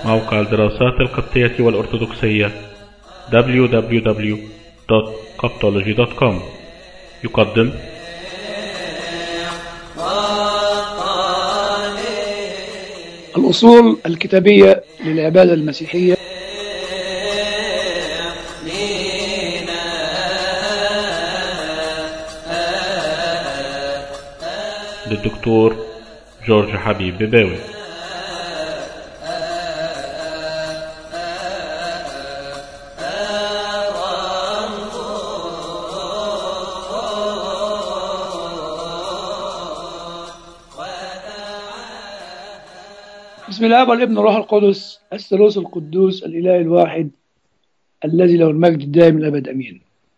موقع الدراسات القبطية والأرثوذكسية www.coptology.com يقدم الأصول الكتابية للعبادة المسيحية للدكتور جورج حبيب بباوي بسم الله والابن والروح القدس الثالوث القدوس الإله الواحد الذي له المجد الدائم الأبد أمين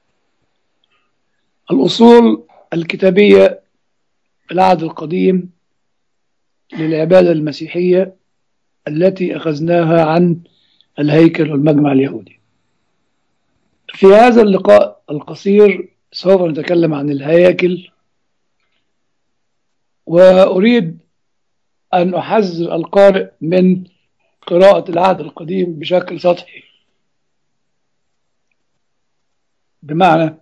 الأصول الكتابية في العهد القديم للعبادة المسيحية التي أخذناها عن الهيكل والمجمع اليهودي في هذا اللقاء القصير سوف نتكلم عن الهياكل وأريد أن أحذر القارئ من قراءة العهد القديم بشكل سطحي بمعنى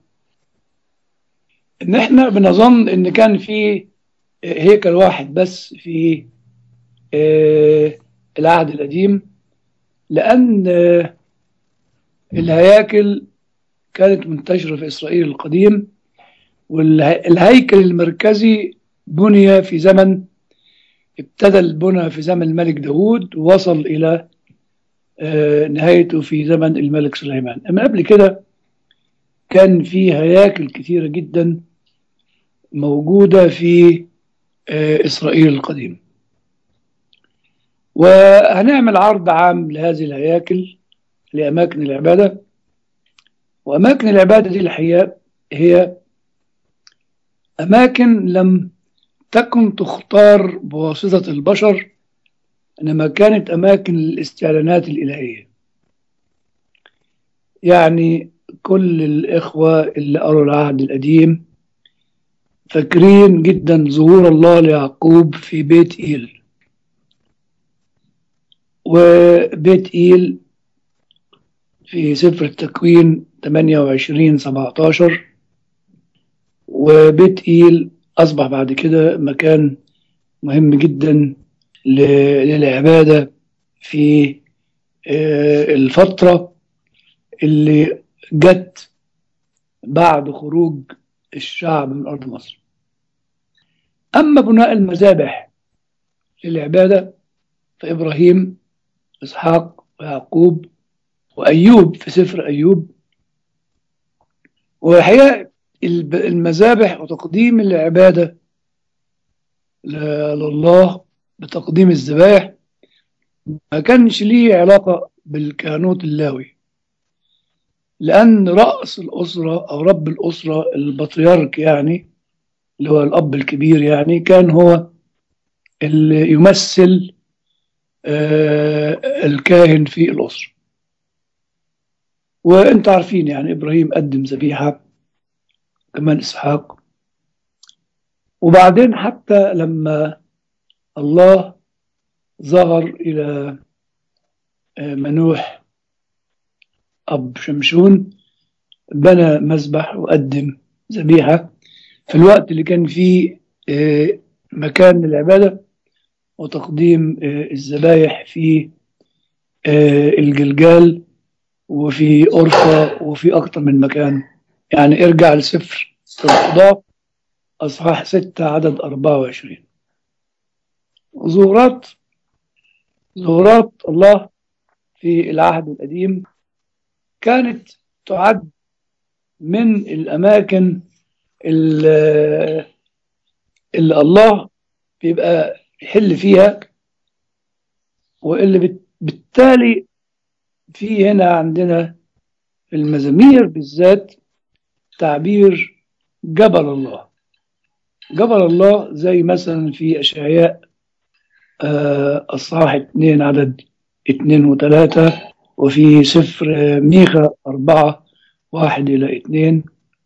إن إحنا بنظن إن كان في هيكل واحد بس في آه، العهد القديم لأن آه، الهياكل كانت منتشرة في إسرائيل القديم والهيكل المركزي بني في زمن ابتدى البنى في زمن الملك داود ووصل إلى آه، نهايته في زمن الملك سليمان أما قبل كده كان في هياكل كثيرة جدا موجودة في آه، إسرائيل القديم وهنعمل عرض عام لهذه الهياكل لأماكن العبادة وأماكن العبادة دي الحقيقة هي أماكن لم تكن تختار بواسطة البشر إنما كانت أماكن للاستعلانات الإلهية يعني كل الإخوة اللي قروا العهد القديم فاكرين جدا ظهور الله ليعقوب في بيت إيل وبيت إيل في سفر التكوين 28 17 وبيت إيل أصبح بعد كده مكان مهم جدا ل- للعبادة في آه، الفترة اللي جت بعد خروج الشعب من أرض مصر أما بناء المذابح للعبادة فإبراهيم إسحاق ويعقوب وأيوب في سفر أيوب والحقيقة الب- المذابح وتقديم العبادة ل- لله بتقديم الذبائح ما كانش ليه علاقة بالكهنوت اللاوي لأن رأس الأسرة أو رب الأسرة البطريرك يعني اللي هو الأب الكبير يعني كان هو اللي يمثل آه، الكاهن في الأسرة وانت عارفين يعني إبراهيم قدم ذبيحة كمان إسحاق وبعدين حتى لما الله ظهر إلى آه، منوح أب شمشون بنى مذبح وقدم ذبيحة في الوقت اللي كان فيه آه، مكان للعبادة وتقديم آه، الذبايح في آه، الجلجال وفي أرفا وفي أكتر من مكان يعني ارجع لسفر القضاء أصحاح ستة عدد أربعة وعشرين ظهورات ظهورات الله في العهد القديم كانت تعد من الأماكن اللي اللي الله بيبقى يحل فيها واللي بت- بالتالي في هنا عندنا في المزامير بالذات تعبير جبل الله جبل الله زي مثلا في أشعياء آه، أصحاح اتنين عدد اتنين وتلاتة وفي سفر آه، ميخا أربعة واحد إلى اتنين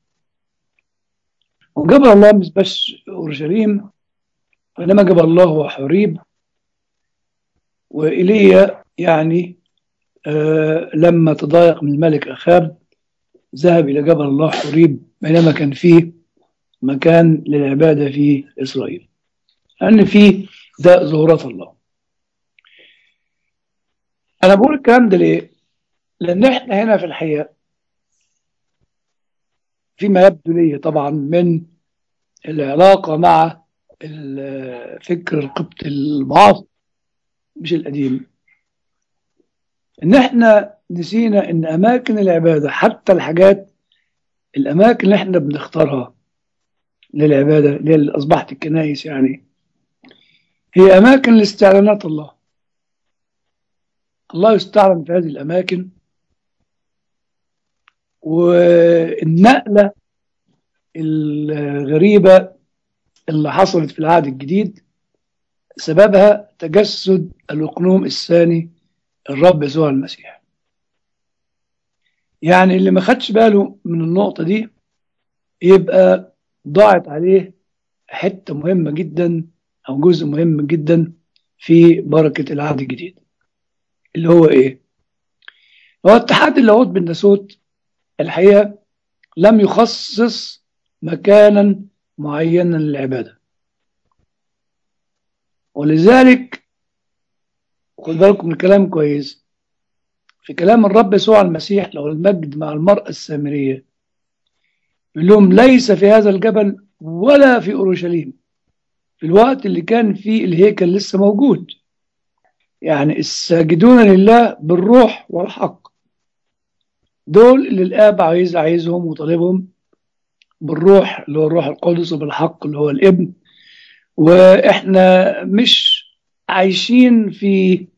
وجبل الله مش بس أورشليم وإنما جبل الله هو حريب وإيليا يعني آه لما تضايق من الملك أخاب ذهب إلى جبل الله حريب بينما كان فيه مكان للعبادة في إسرائيل لأن فيه ده ظهورات الله أنا بقول الكلام ده ليه؟ لأن إحنا هنا في الحقيقة فيما يبدو لي طبعا من العلاقة مع الفكر القبطي المعاصر مش القديم إن إحنا نسينا إن أماكن العبادة حتى الحاجات الأماكن اللي إحنا بنختارها للعبادة اللي أصبحت الكنائس يعني هي أماكن لاستعلانات الله الله يستعلن في هذه الأماكن والنقلة الغريبة اللي حصلت في العهد الجديد سببها تجسد الأقنوم الثاني الرب يسوع المسيح يعني اللي ما خدش باله من النقطة دي يبقى ضاعت عليه حتة مهمة جدا أو جزء مهم جدا في بركة العهد الجديد اللي هو إيه؟ هو اتحاد اللاهوت بالناسوت الحقيقة لم يخصص مكانا معينا للعبادة ولذلك خد بالكم من الكلام كويس في كلام الرب يسوع المسيح له المجد مع المرأة السامرية يقول لهم ليس في هذا الجبل ولا في أورشليم في الوقت اللي كان فيه الهيكل لسه موجود يعني الساجدون لله بالروح والحق دول اللي الآب عايز عايزهم وطالبهم بالروح اللي هو الروح القدس وبالحق اللي هو الابن واحنا مش عايشين في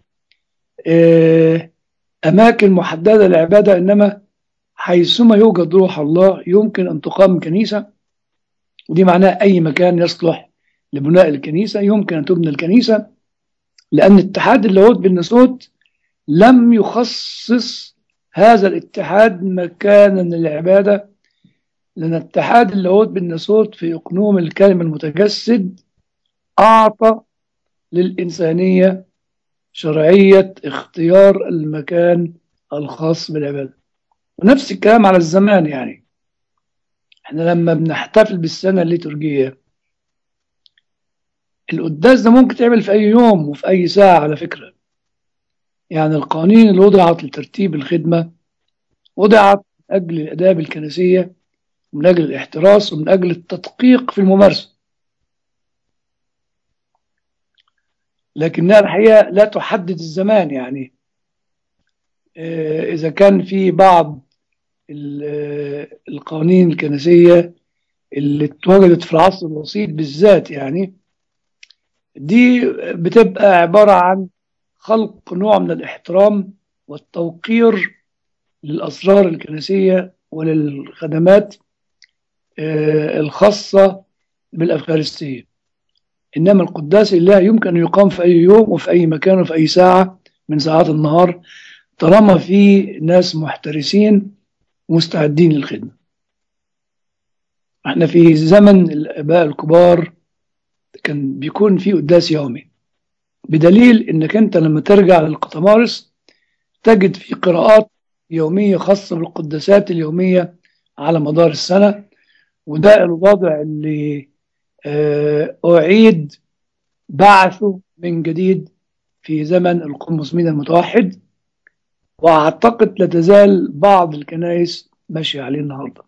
أماكن محددة للعبادة إنما حيثما يوجد روح الله يمكن أن تقام كنيسة ودي معناها أي مكان يصلح لبناء الكنيسة يمكن أن تبنى الكنيسة لأن اتحاد اللاهوت بالناسوت لم يخصص هذا الاتحاد مكانا للعبادة لأن اتحاد اللاهوت بالناسوت في إقنوم الكلمة المتجسد أعطى للإنسانية شرعية اختيار المكان الخاص بالعبادة ونفس الكلام على الزمان يعني احنا لما بنحتفل بالسنة الليتورجية القداس ده ممكن تعمل في أي يوم وفي أي ساعة على فكرة يعني القوانين اللي وضعت لترتيب الخدمة وضعت من أجل الآداب الكنسية ومن أجل الاحتراس ومن أجل التدقيق في الممارسة لكنها الحقيقة لا تحدد الزمان يعني إذا كان في بعض القوانين الكنسية اللي اتوجدت في العصر الوسيط بالذات يعني دي بتبقى عبارة عن خلق نوع من الاحترام والتوقير للأسرار الكنسية وللخدمات الخاصة بالأفخارستية إنما القداس الله يمكن أن يقام في أي يوم وفي أي مكان وفي أي ساعة من ساعات النهار طالما في ناس محترسين ومستعدين للخدمة احنا في زمن الآباء الكبار كان بيكون في قداس يومي بدليل انك انت لما ترجع للقطمارس تجد في قراءات يومية خاصة بالقداسات اليومية على مدار السنة وده الوضع اللي أعيد بعثه من جديد في زمن القمص من المتوحد وأعتقد لا تزال بعض الكنائس ماشية عليه النهاردة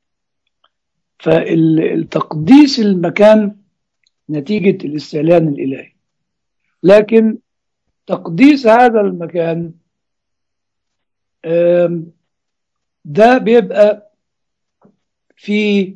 فالتقديس المكان نتيجة الاستعلان الإلهي لكن تقديس هذا المكان ده بيبقى في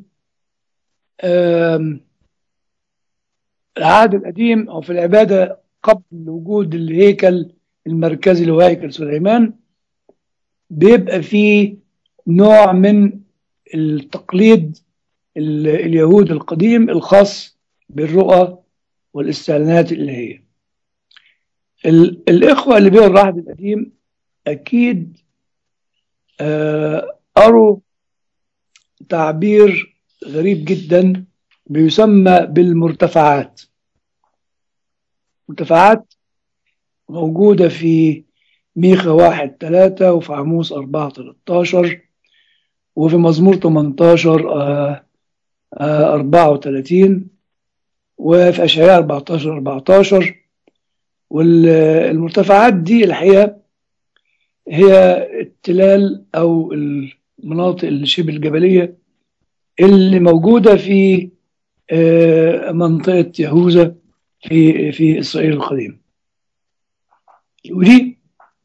العهد القديم أو في العبادة قبل وجود الهيكل المركزي اللي هو هيكل سليمان بيبقى فيه نوع من التقليد اليهود القديم الخاص بالرؤى والاستعلانات الإلهية الإخوة اللي بيقروا العهد القديم أكيد قروا تعبير غريب جدا بيسمى بالمرتفعات مرتفعات موجودة في ميخا واحد ثلاثة وفي عموس أربعة 13 وفي مزمور 18 آه، آه، 34 وفي أشعياء 14 14 والمرتفعات دي الحقيقة هي التلال أو المناطق الشبه الجبلية اللي موجودة في آه، منطقة يهوذا في في إسرائيل القديم ودي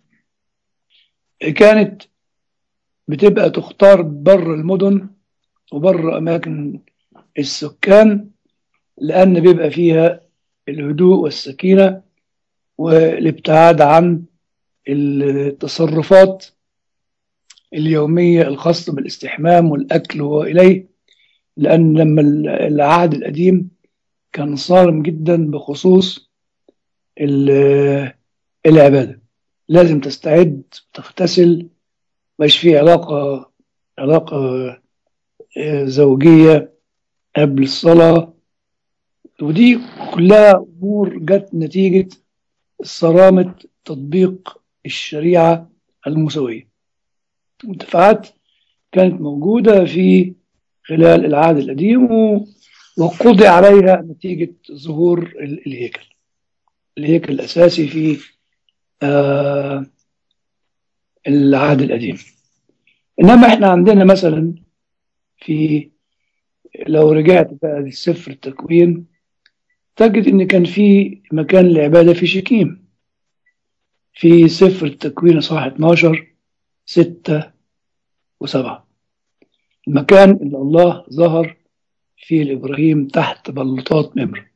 كانت بتبقى تختار بر المدن وبر أماكن السكان لأن بيبقى فيها الهدوء والسكينة والابتعاد عن التصرفات اليومية الخاصة بالاستحمام والأكل وإليه لأن لما العهد القديم كان صارم جدا بخصوص ال- العبادة لازم تستعد تغتسل مش في علاقة علاقة آه، زوجية قبل الصلاة ودي كلها أمور جت نتيجة صرامة تطبيق الشريعة الموسوية منتفعات كانت موجودة في خلال العهد القديم و- وقضي عليها نتيجة ظهور ال- الهيكل الهيكل الأساسي في آه، العهد القديم إنما إحنا عندنا مثلا في لو رجعت بقى لسفر التكوين تجد إن كان في مكان العبادة في شكيم في سفر التكوين صح 12 6 و7 المكان اللي الله ظهر فيه لإبراهيم تحت بلوطات ممر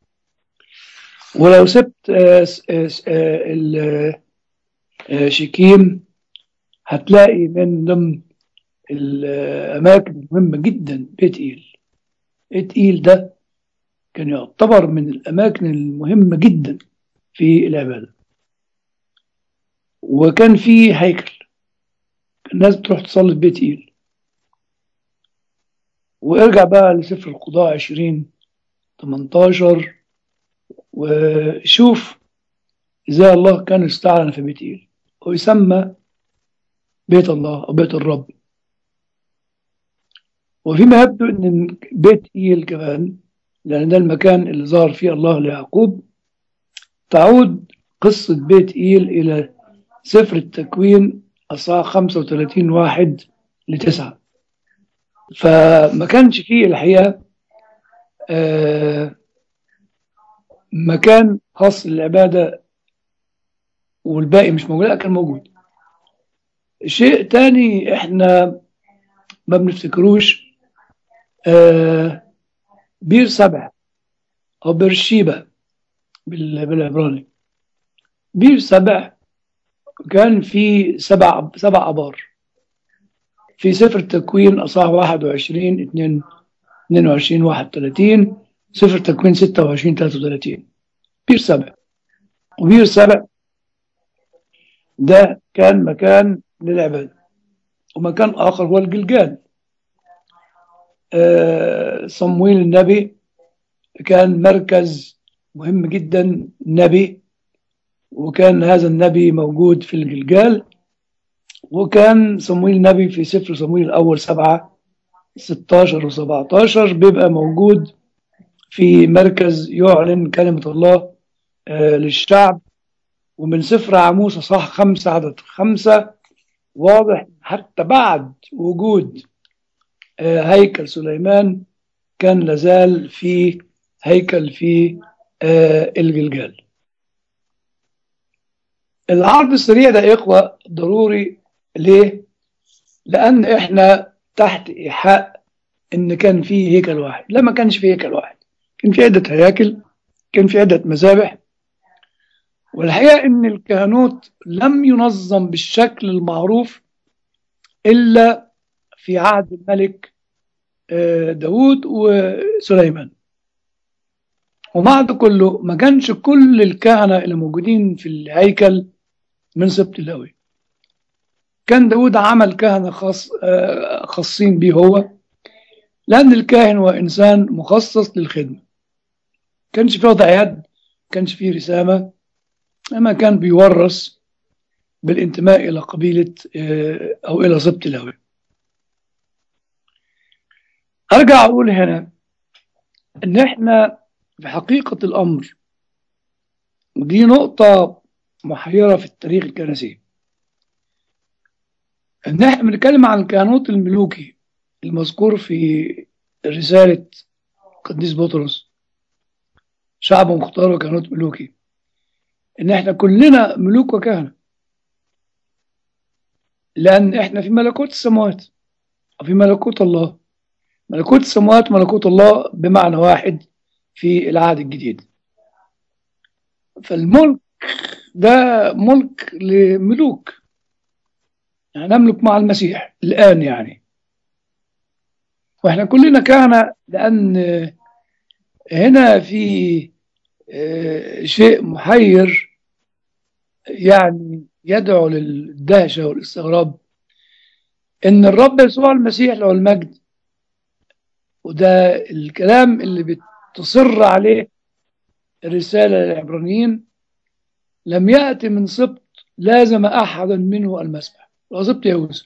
ولو سبت آه، س- آه، س- آه، ال- آه، شكيم هتلاقي من ضمن الأماكن المهمة جدا بيت إيل بيت إيل ده كان يعتبر من الأماكن المهمة جدا في العبادة وكان في هيكل الناس بتروح تصلي في بيت إيل وارجع بقى لسفر القضاء 20 18 وشوف ازاي الله كان استعلن في بيت إيل ويسمى بيت الله أو بيت الرب وفيما يبدو أن بيت إيل كمان لأن ده المكان اللي ظهر فيه الله ليعقوب تعود قصة بيت إيل إلى سفر التكوين أصحاح 35 واحد لتسعة فما كانش فيه الحقيقة آه، مكان خاص للعبادة والباقي مش موجود لا كان موجود شيء تاني احنا ما بنفتكروش آه، بير سبع او بيرشيبا بال- بالعبراني بير سبع كان في سبع سبع ابار في سفر التكوين اصحاح 21 2 22 31 سفر التكوين 26 33 بير سبع وبير سبع ده كان مكان للعبادة ومكان آخر هو الجلجال آه، صمويل النبي كان مركز مهم جدا نبي وكان هذا النبي موجود في الجلجال وكان صمويل النبي في سفر صمويل الأول سبعة 16 و 17 بيبقى موجود في مركز يعلن كلمة الله آه، للشعب ومن سفر عموس صح خمسة عدد خمسة واضح حتى بعد وجود آه، هيكل سليمان كان لازال في هيكل في آه، الجلجال العرض السريع ده يا إخوة ضروري ليه؟ لأن إحنا تحت إيحاء إن كان في هيكل واحد لا ما كانش في هيكل واحد كان في عدة هياكل كان في عدة مذابح والحقيقة إن الكهنوت لم ينظم بالشكل المعروف إلا في عهد الملك آه، داود وسليمان ومع ده كله ما كانش كل الكهنة اللي موجودين في الهيكل من سبط لاوي كان داود عمل كهنة خاص آه، خاصين بيه هو لأن الكاهن هو إنسان مخصص للخدمة كانش فيه وضع يد كانش فيه رسامة أما كان بيورث بالانتماء إلى قبيلة آه، أو إلى سبط لاوي أرجع أقول هنا إن إحنا في حقيقة الأمر ودي نقطة محيرة في التاريخ الكنسي إن إحنا بنتكلم عن الكهنوت الملوكي المذكور في رسالة قديس بطرس شعب مختار وكهنوت ملوكي إن إحنا كلنا ملوك وكهنة لأن إحنا في ملكوت السماوات وفي ملكوت الله ملكوت السماوات ملكوت الله بمعنى واحد في العهد الجديد فالملك ده ملك لملوك يعني نملك مع المسيح الآن يعني واحنا كلنا كهنة لأن هنا في آه، شيء محير يعني يدعو للدهشة والاستغراب إن الرب يسوع المسيح له المجد وده الكلام اللي بتصر عليه الرسالة للعبرانيين لم يأتي من سبط لازم أحدا منه المسبح وسبط يهوذا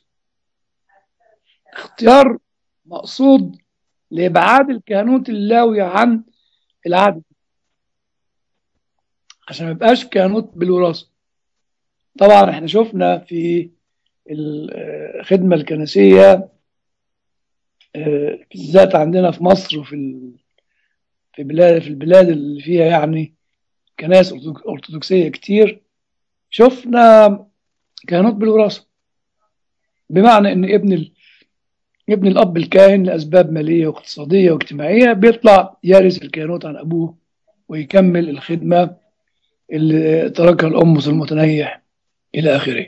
اختيار مقصود لإبعاد الكهنوت اللاوي عن العدل عشان ما يبقاش كهنوت بالوراثة طبعا احنا شفنا في الخدمة الكنسية آه، بالذات عندنا في مصر وفي ال- في بلاد في البلاد اللي فيها يعني كنائس أرثوذك- أرثوذكسية كتير شفنا كهنوت بالوراثة بمعنى إن ابن ال... ابن الأب الكاهن لأسباب مالية واقتصادية واجتماعية بيطلع يرث الكهنوت عن أبوه ويكمل الخدمة اللي تركها الأمس المتنيح إلى آخره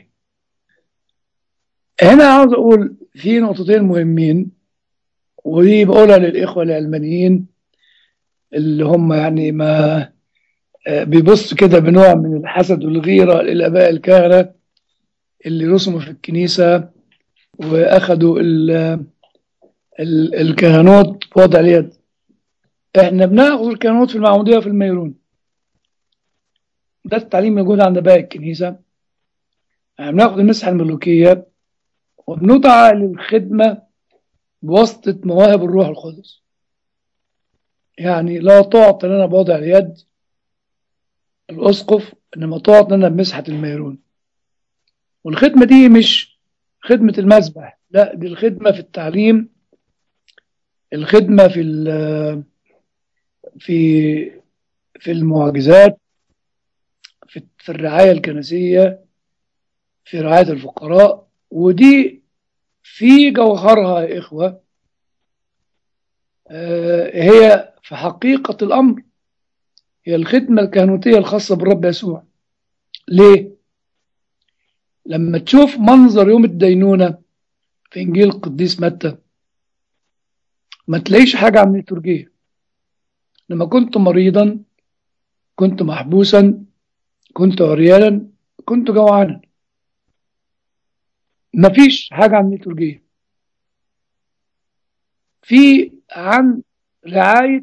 هنا عاوز أقول في نقطتين مهمين ودي بقولها للإخوة العلمانيين اللي هم يعني ما آه، بيبص كده بنوع من الحسد والغيرة للآباء الكهنة اللي رسموا في الكنيسة وأخدوا ال ال الكهنوت بوضع اليد احنا بناخد الكهنوت في المعمودية وفي الميرون ده التعليم موجود عند باقي الكنيسة احنا بناخد المسحة الملوكية وبندعى للخدمة بواسطة مواهب الروح القدس يعني لا تعطى لنا بوضع اليد الأسقف إنما تعطى لنا بمسحة الميرون والخدمة دي مش خدمة المسبح لا دي الخدمة في التعليم الخدمة في ال- في في المعجزات في في الرعاية الكنسية في رعاية الفقراء ودي في جوهرها يا إخوة آه، هي في حقيقة الأمر هي الخدمة الكهنوتية الخاصة بالرب يسوع ليه؟ لما تشوف منظر يوم الدينونة في إنجيل القديس متى ما تلاقيش حاجة عن الليتورجية لما كنت مريضا كنت محبوسا كنت عريانا كنت جوعانا مفيش حاجة عن الليتورجية في عن رعاية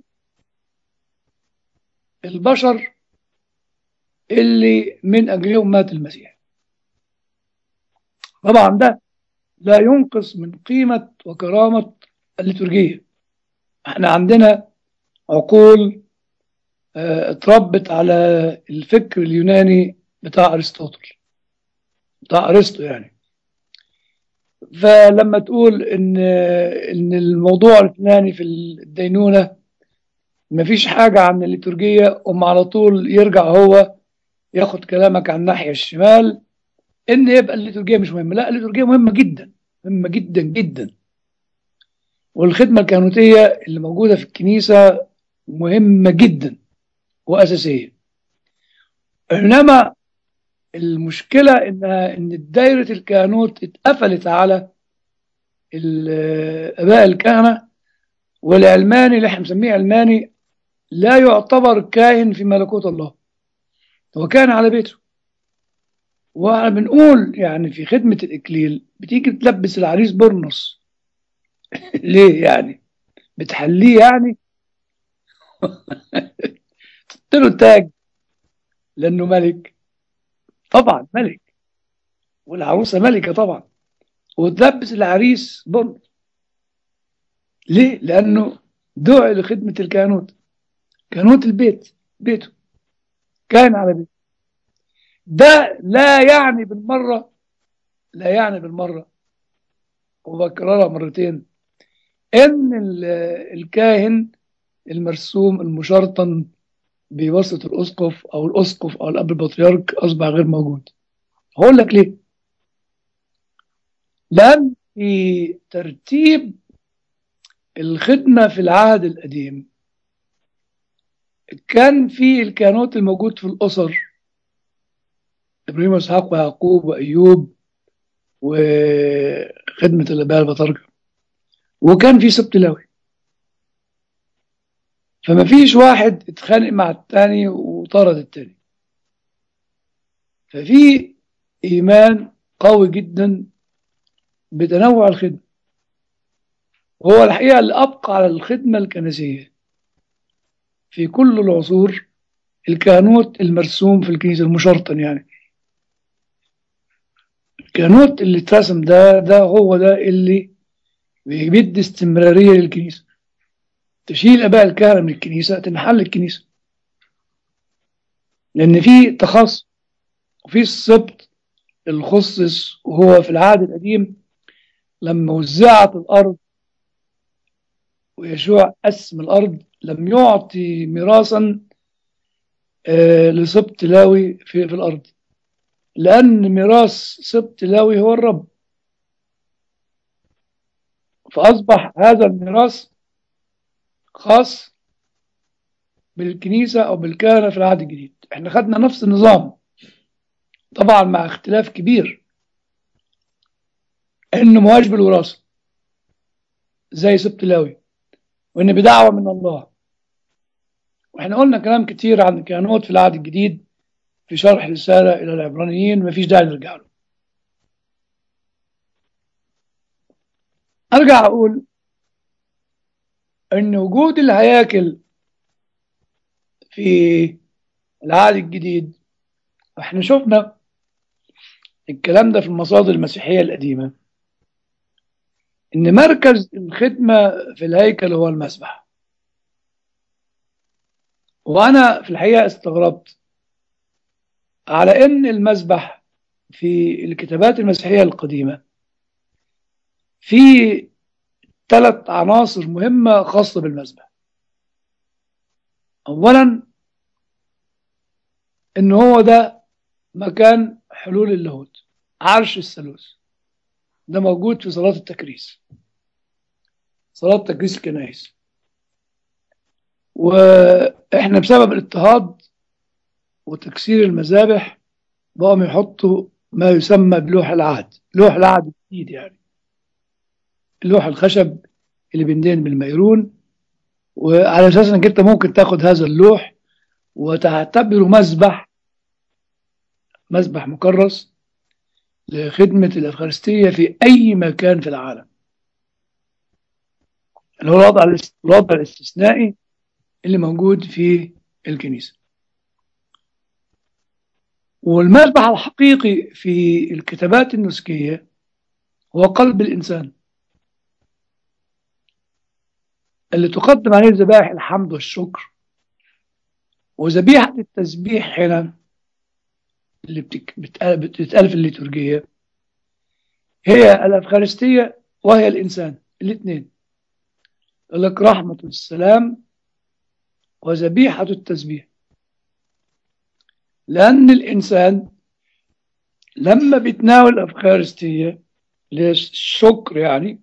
البشر اللي من أجلهم مات المسيح طبعا ده لا ينقص من قيمة وكرامة الليتورجية احنا عندنا عقول اه، اتربت على الفكر اليوناني بتاع أرسطوطل بتاع أرسطو يعني فلما تقول ان ان الموضوع الفلاني في الدينونة مفيش حاجة عن الليتورجية قوم على طول يرجع هو ياخد كلامك عن الناحية الشمال ان يبقى الليتورجية مش مهمة لا الليتورجية مهمة جدا مهمة جدا جدا والخدمة الكهنوتية اللي موجودة في الكنيسة مهمة جدا وأساسية إنما المشكلة إنها إن دايرة الكهنوت اتقفلت على الآباء الكهنة والعلماني اللي احنا بنسميه علماني لا يعتبر كاهن في ملكوت الله هو كان على بيته واحنا بنقول يعني في خدمة الإكليل بتيجي تلبس العريس برنس ليه يعني بتحليه يعني تحط له تاج لأنه ملك طبعا ملك والعروسة ملكة طبعا وتلبس العريس بن ليه؟ لأنه دعي لخدمة الكهنوت كهنوت البيت بيته كان على بيته ده لا يعني بالمرة لا يعني بالمرة وبكررها مرتين ان ال- الكاهن المرسوم المشرطن بواسطة الأسقف أو الأسقف أو الأب البطريرك أصبح غير موجود هقول لك ليه لأن في ترتيب الخدمة في العهد القديم كان في الكهنوت الموجود في الأسر إبراهيم وإسحاق ويعقوب وأيوب وخدمة الآباء البطاركة وكان في سبط لاوي فما فيش واحد اتخانق مع التاني وطرد التاني ففي إيمان قوي جدا بتنوع الخدمة وهو الحقيقة اللي أبقى على الخدمة الكنسية في كل العصور الكهنوت المرسوم في الكنيسة المشرطن يعني الكهنوت اللي اترسم ده ده هو ده اللي بيدي استمرارية للكنيسة تشيل اباء الكهنه من الكنيسه تنحل الكنيسه لان في تخصص وفي السبط الخصص وهو في العهد القديم لما وزعت الارض ويشوع قسم الارض لم يعطي ميراثا آه، لسبط لاوي في, في الارض لان ميراث سبط لاوي هو الرب فاصبح هذا الميراث خاص بالكنيسة أو بالكهنة في العهد الجديد احنا خدنا نفس النظام طبعا مع اختلاف كبير انه مواجب بالوراثة زي سبط لاوي وان بدعوة من الله واحنا قلنا كلام كتير عن الكهنوت في العهد الجديد في شرح رسالة إلى العبرانيين مفيش داعي نرجع له أرجع أقول ان وجود الهياكل في العهد الجديد احنا شفنا الكلام ده في المصادر المسيحية القديمة ان مركز الخدمة في الهيكل هو المسبح وانا في الحقيقة استغربت على ان المسبح في الكتابات المسيحية القديمة في ثلاث عناصر مهمة خاصة بالمسبح أولا إن هو ده مكان حلول اللاهوت عرش الثالوث ده موجود في صلاة التكريس صلاة تكريس الكنائس وإحنا بسبب الاضطهاد وتكسير المذابح بقوا يحطوا ما يسمى بلوح العهد لوح العهد الجديد يعني اللوح الخشب اللي بيندهن بالميرون وعلى اساس انك انت ممكن تاخد هذا اللوح وتعتبره مسبح مسبح مكرس لخدمة الأفخارستية في أي مكان في العالم اللي هو الوضع الاس- الوضع الاستثنائي اللي موجود في الكنيسة والمسبح الحقيقي في الكتابات النسكية هو قلب الإنسان اللي تقدم عليه ذبائح الحمد والشكر وذبيحة التسبيح هنا اللي بتك... بتقال... بتتقال في الليتورجية هي الأفخارستية وهي الإنسان الاثنين يقول لك رحمة السلام وذبيحة التسبيح لأن الإنسان لما بيتناول الأفخارستية للشكر يعني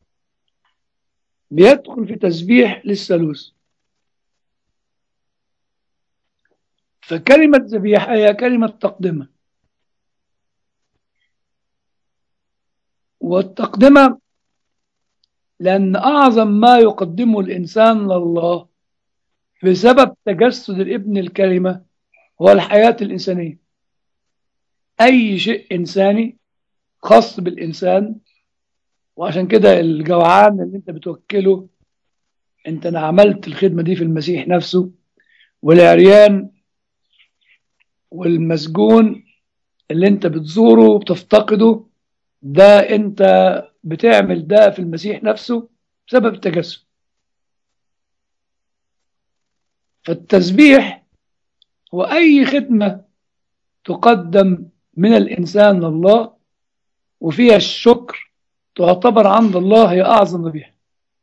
بيدخل في تسبيح للثالوث فكلمة ذبيحة هي كلمة تقدمة والتقدمة لأن أعظم ما يقدمه الإنسان لله بسبب تجسد الابن الكلمة هو الحياة الإنسانية أي شيء إنساني خاص بالإنسان وعشان كده الجوعان اللي انت بتوكله انت انا عملت الخدمة دي في المسيح نفسه والعريان والمسجون اللي انت بتزوره وبتفتقده ده انت بتعمل ده في المسيح نفسه بسبب التجسد فالتسبيح هو أي خدمة تقدم من الإنسان لله وفيها الشكر تعتبر عند الله هي أعظم ذبيحة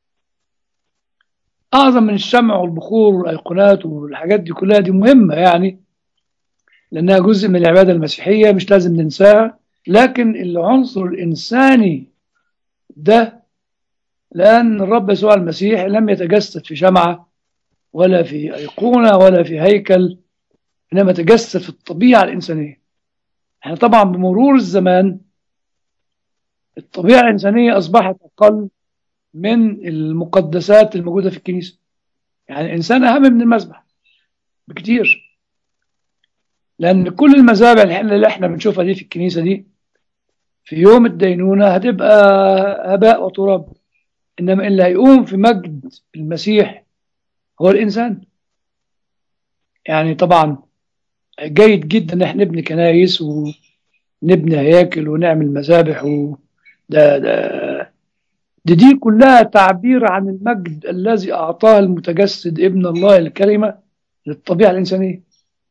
أعظم من الشمع والبخور والأيقونات والحاجات دي كلها دي مهمة يعني لأنها جزء من العبادة المسيحية مش لازم ننساها لكن العنصر الإنساني ده لأن الرب يسوع المسيح لم يتجسد في شمعة ولا في أيقونة ولا في هيكل إنما تجسد في الطبيعة الإنسانية احنا طبعا بمرور الزمان الطبيعة الإنسانية أصبحت أقل من المقدسات الموجودة في الكنيسة يعني الإنسان أهم من المذبح بكتير لأن كل المذابح اللي احنا بنشوفها دي في الكنيسة دي في يوم الدينونة هتبقى هباء وتراب إنما اللي هيقوم في مجد المسيح هو الإنسان يعني طبعا جيد جدا ان احنا نبني كنايس ونبني هياكل ونعمل مذابح و ده ده دي, دي كلها تعبير عن المجد الذي اعطاه المتجسد ابن الله الكلمه للطبيعه الانسانيه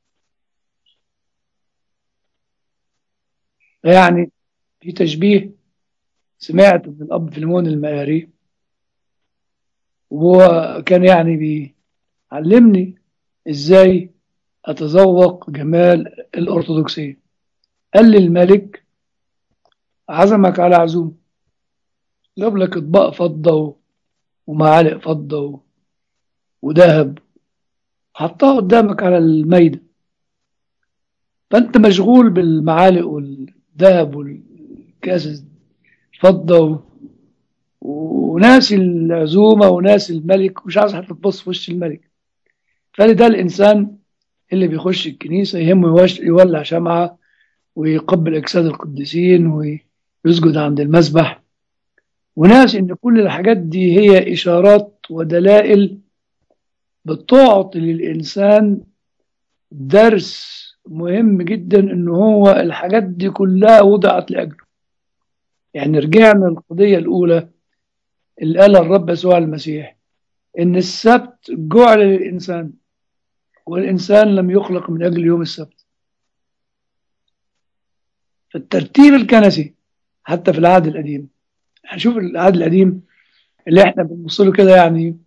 يعني في تشبيه سمعت من الاب فيلمون المقاري وهو كان يعني بيعلمني ازاي أتذوق جمال الأرثوذكسية قال لي الملك عزمك على عزوم جاب لك اطباق فضة ومعالق فضة وذهب حطها قدامك على الميدة فأنت مشغول بالمعالق والذهب والكاس الفضة وناسي العزومة وناسي الملك ومش عايز حتى تبص في وش الملك فلده الإنسان اللي بيخش الكنيسة يهمه يولع شمعة ويقبل أجساد القديسين ويسجد عند المسبح وناس إن كل الحاجات دي هي إشارات ودلائل بتعطي للإنسان درس مهم جدا إن هو الحاجات دي كلها وضعت لأجله يعني رجعنا للقضية الأولى اللي قالها الرب يسوع المسيح إن السبت جعل للإنسان والإنسان لم يخلق من أجل يوم السبت فالترتيب الكنسي حتى في العهد القديم هنشوف العهد القديم اللي احنا بنبص له كده يعني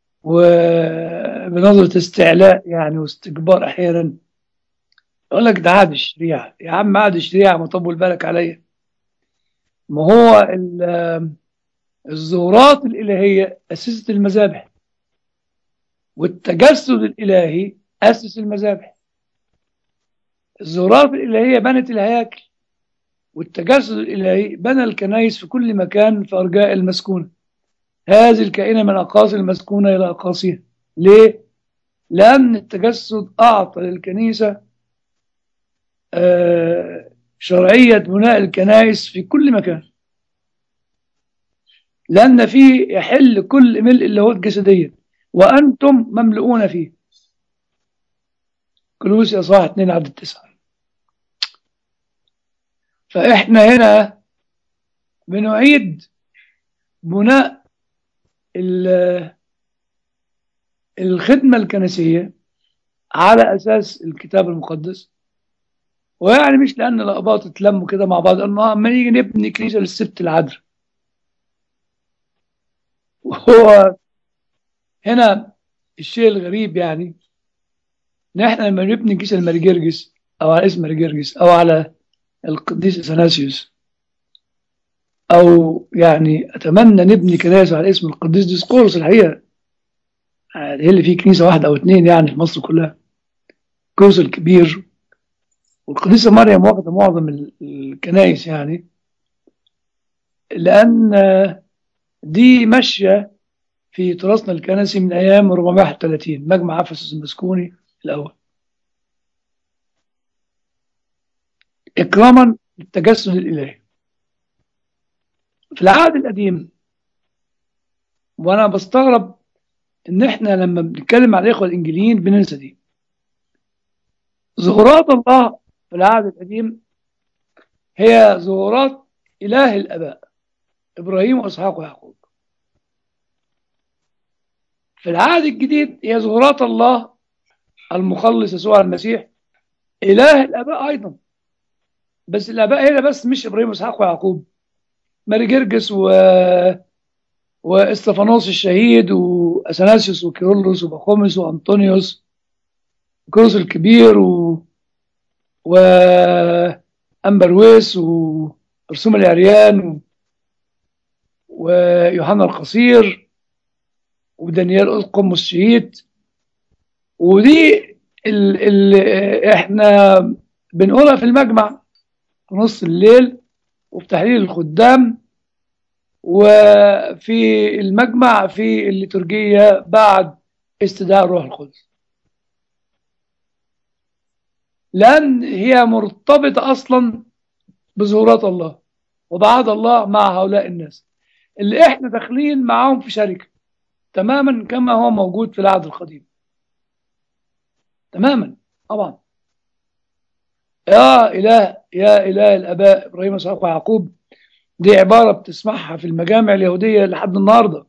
وبنظرة استعلاء يعني واستكبار أحيانا يقول لك ده عهد الشريعة يا عم عهد الشريعة ما طول بالك عليا ما هو الزورات الإلهية أسست المذابح والتجسد الإلهي أسس المذابح الزورات الإلهية بنت الهياكل والتجسد الإلهي بنى الكنائس في كل مكان في أرجاء المسكونة هذه الكائنة من أقاصي المسكونة إلى أقاصيها ليه؟ لأن التجسد أعطى للكنيسة آه شرعية بناء الكنائس في كل مكان لأن فيه يحل كل ملء اللاهوت جسديا وأنتم مملؤون فيه كلوسي أصحاح 2 عدد 9 فإحنا هنا بنعيد بناء الخدمة الكنسية على أساس الكتاب المقدس ويعني مش لأن الأقباط اتلموا كده مع بعض أما أما نيجي نبني كنيسة للسبت العذراء وهو هنا الشيء الغريب يعني ان احنا لما نبني كيس المرجرجس او على اسم مرجرجس او على القديس اثناسيوس او يعني اتمنى نبني كنائس على اسم القديس ديسقورس الحقيقه هي اللي فيه كنيسه واحده او اثنين يعني في مصر كلها كورس الكبير والقديسه مريم واخده معظم الكنائس يعني لان دي ماشيه في تراثنا الكنسي من ايام 431 مجمع افسس المسكوني الاول اكراما للتجسد الالهي في العهد القديم وانا بستغرب ان احنا لما بنتكلم على الاخوه الانجيليين بننسى دي ظهورات الله في العهد القديم هي ظهورات إله الآباء إبراهيم وإسحاق ويعقوب في العهد الجديد هي ظهورات الله المخلص يسوع المسيح إله الآباء أيضا بس الآباء هنا بس مش إبراهيم وإسحاق ويعقوب ماري جرجس و واستفانوس الشهيد واثناسيوس وكيرلس وبخومس وانطونيوس كروس الكبير و وامبرويس ورسوم العريان و... ويوحنا القصير ودانيال قمص الشهيد ودي اللي احنا بنقولها في المجمع في نص الليل وفي تحليل الخدام وفي المجمع في الليتورجية بعد استدعاء الروح القدس لأن هي مرتبطة أصلا بظهورات الله وبعد الله مع هؤلاء الناس اللي احنا داخلين معاهم في شركة تماما كما هو موجود في العهد القديم تماما طبعا يا إله يا إله الآباء إبراهيم وإسحاق ويعقوب دي عبارة بتسمعها في المجامع اليهودية لحد النهاردة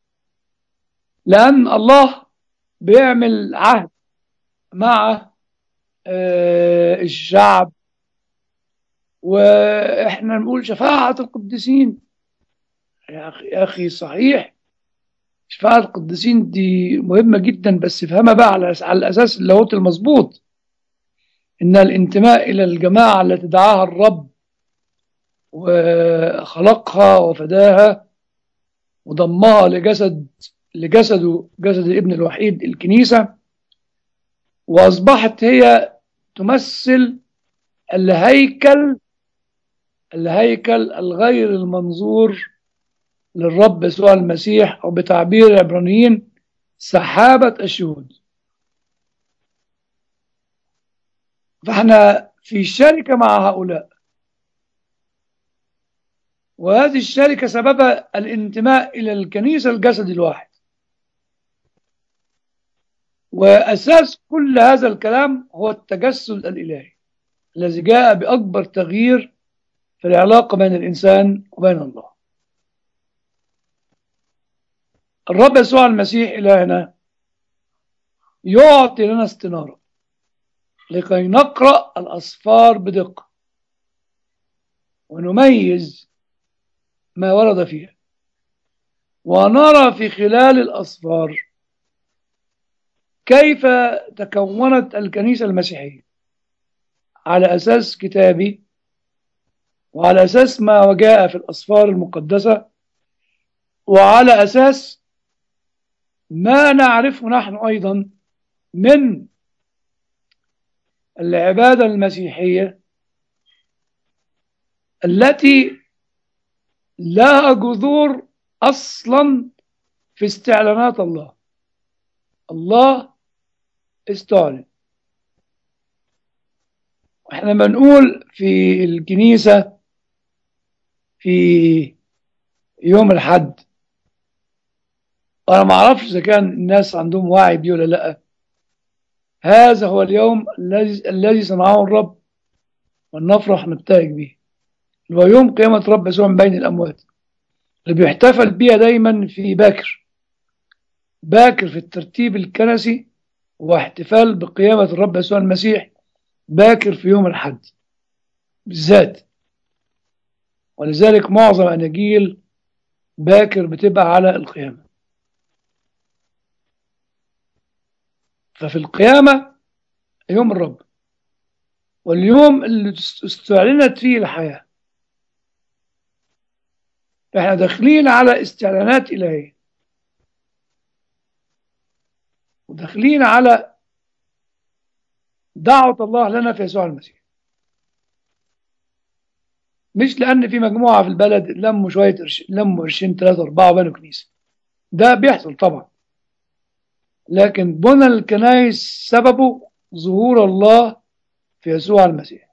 لأن الله بيعمل عهد مع الشعب وإحنا نقول شفاعة القديسين يا أخي, يا أخي صحيح شفاعة القديسين دي مهمة جدا بس افهمها بقى على على الأساس اللاهوت المظبوط إن الانتماء إلى الجماعة التي دعاها الرب وخلقها وفداها وضمها لجسد لجسده جسد الابن الوحيد الكنيسة وأصبحت هي تمثل الهيكل الهيكل الغير المنظور للرب يسوع المسيح أو بتعبير العبرانيين سحابة الشهود فاحنا في شركة مع هؤلاء وهذه الشركة سببها الانتماء إلى الكنيسة الجسد الواحد وأساس كل هذا الكلام هو التجسد الإلهي الذي جاء بأكبر تغيير في العلاقة بين الإنسان وبين الله الرب يسوع المسيح إلهنا يعطي لنا استنارة لكي نقرأ الأصفار بدقة ونميز ما ورد فيها ونرى في خلال الأصفار كيف تكونت الكنيسة المسيحية على أساس كتابي وعلى أساس ما جاء في الأصفار المقدسة وعلى أساس ما نعرفه نحن أيضا من العبادة المسيحية التي لها جذور أصلا في استعلانات الله الله استعلن واحنا بنقول في الكنيسة في يوم الحد انا ما اعرفش اذا كان الناس عندهم وعي بيه ولا لا هذا هو اليوم الذي الذي صنعه الرب ولنفرح نبتهج به اللي هو يوم قيامة رب يسوع من بين الأموات اللي بيحتفل بيها دايما في باكر باكر في الترتيب الكنسي هو احتفال بقيامة الرب يسوع المسيح باكر في يوم الحد بالذات ولذلك معظم أناجيل باكر بتبقى على القيامة ففي القيامة يوم الرب واليوم اللي استعلنت فيه الحياة فاحنا داخلين على استعلانات إلهية وداخلين على دعوة الله لنا في يسوع المسيح مش لأن في مجموعة في البلد لموا شوية قرش لموا قرشين ثلاثة أربعة وبنوا كنيسة ده بيحصل طبعا لكن بنى الكنائس سببه ظهور الله في يسوع المسيح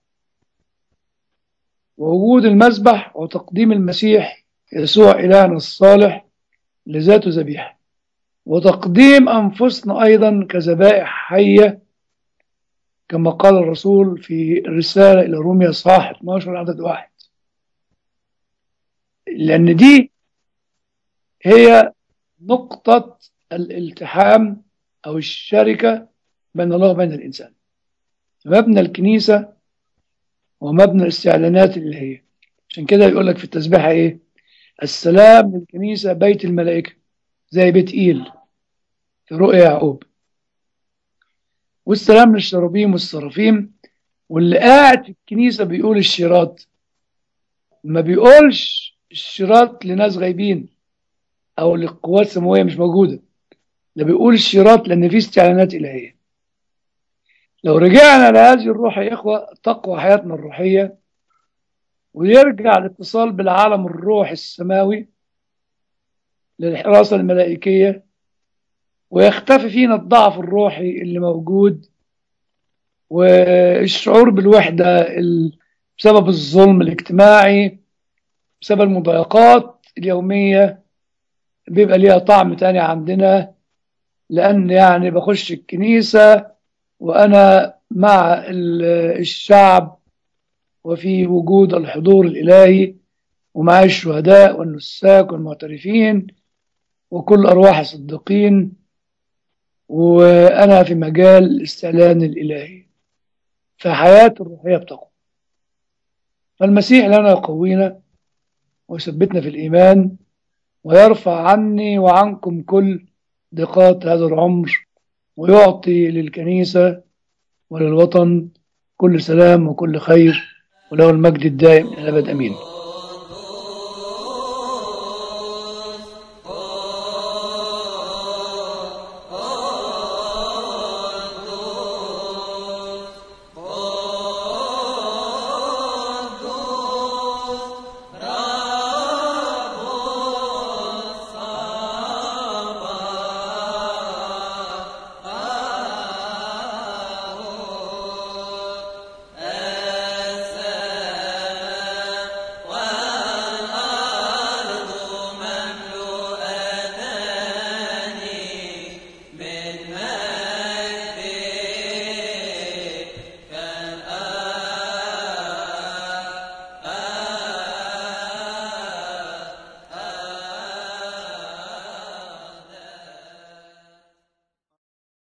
ووجود المذبح وتقديم المسيح يسوع إلهنا الصالح لذاته ذبيحة وتقديم أنفسنا أيضا كذبائح حية كما قال الرسول في الرسالة إلى روميا صح 12 عدد واحد لأن دي هي نقطة الالتحام أو الشركة بين الله وبين الإنسان مبنى الكنيسة ومبنى الاستعلانات اللي هي عشان كده يقول لك في التسبيحة إيه السلام للكنيسة بيت الملائكة زي بيت إيل في رؤيا يعقوب والسلام للشرابيم والسرافيم واللي قاعد في الكنيسة بيقول الشيرات ما بيقولش الشيرات لناس غايبين أو لقوات سماوية مش موجودة ده بيقول الشيرات لأن في استعلانات إلهية لو رجعنا لهذه الروح يا إخوة تقوى حياتنا الروحية ويرجع الاتصال بالعالم الروح السماوي للحراسة الملائكية ويختفي فينا الضعف الروحي اللي موجود والشعور بالوحدة بسبب الظلم الاجتماعي بسبب المضايقات اليومية بيبقى ليها طعم تاني عندنا لأن يعني بخش الكنيسة وأنا مع الشعب وفي وجود الحضور الإلهي ومع الشهداء والنساك والمعترفين وكل أرواح الصديقين وأنا في مجال الاستعلان الإلهي فحياة الروحية بتقوى فالمسيح لنا يقوينا ويثبتنا في الإيمان ويرفع عني وعنكم كل ضيقات هذا العمر ويعطي للكنيسة وللوطن كل سلام وكل خير وله المجد الدائم إلى الأبد أمين